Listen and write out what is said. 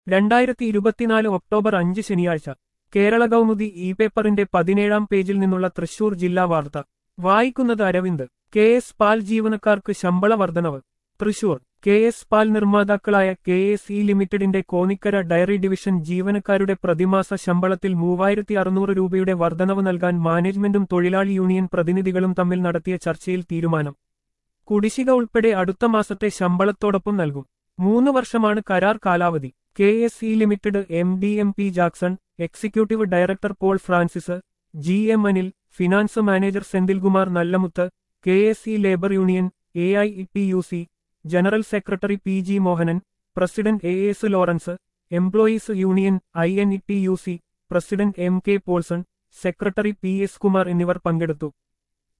രണ്ടായിരത്തി ഇരുപത്തിനാല് ഒക്ടോബർ അഞ്ച് ശനിയാഴ്ച കേരള കൗമുദി ഇ പേപ്പറിന്റെ പതിനേഴാം പേജിൽ നിന്നുള്ള തൃശൂർ ജില്ലാ വാർത്ത വായിക്കുന്നത് അരവിന്ദ് കെ എസ് പാൽ ജീവനക്കാർക്ക് ശമ്പള വർധനവ് തൃശൂർ കെ എസ് പാൽ നിർമ്മാതാക്കളായ കെ എസ് ഇ ലിമിറ്റഡിന്റെ കോണിക്കര ഡയറി ഡിവിഷൻ ജീവനക്കാരുടെ പ്രതിമാസ ശമ്പളത്തിൽ മൂവായിരത്തി അറുന്നൂറ് രൂപയുടെ വർധനവ് നൽകാൻ മാനേജ്മെന്റും തൊഴിലാളി യൂണിയൻ പ്രതിനിധികളും തമ്മിൽ നടത്തിയ ചർച്ചയിൽ തീരുമാനം കുടിശ്ശിക ഉൾപ്പെടെ അടുത്ത മാസത്തെ ശമ്പളത്തോടൊപ്പം നൽകും മൂന്ന് വർഷമാണ് കരാർ കാലാവധി K S E limited M D M P Jackson executive director Paul Francis G M Anil finance manager Senthilkumar Nallamuthu K S E labour union A I T U C general secretary P G Mohanan president A S Lawrence employees union I N T U C president M K Paulson secretary P S Kumar എന്നിവർ പങ്കെടുത്തു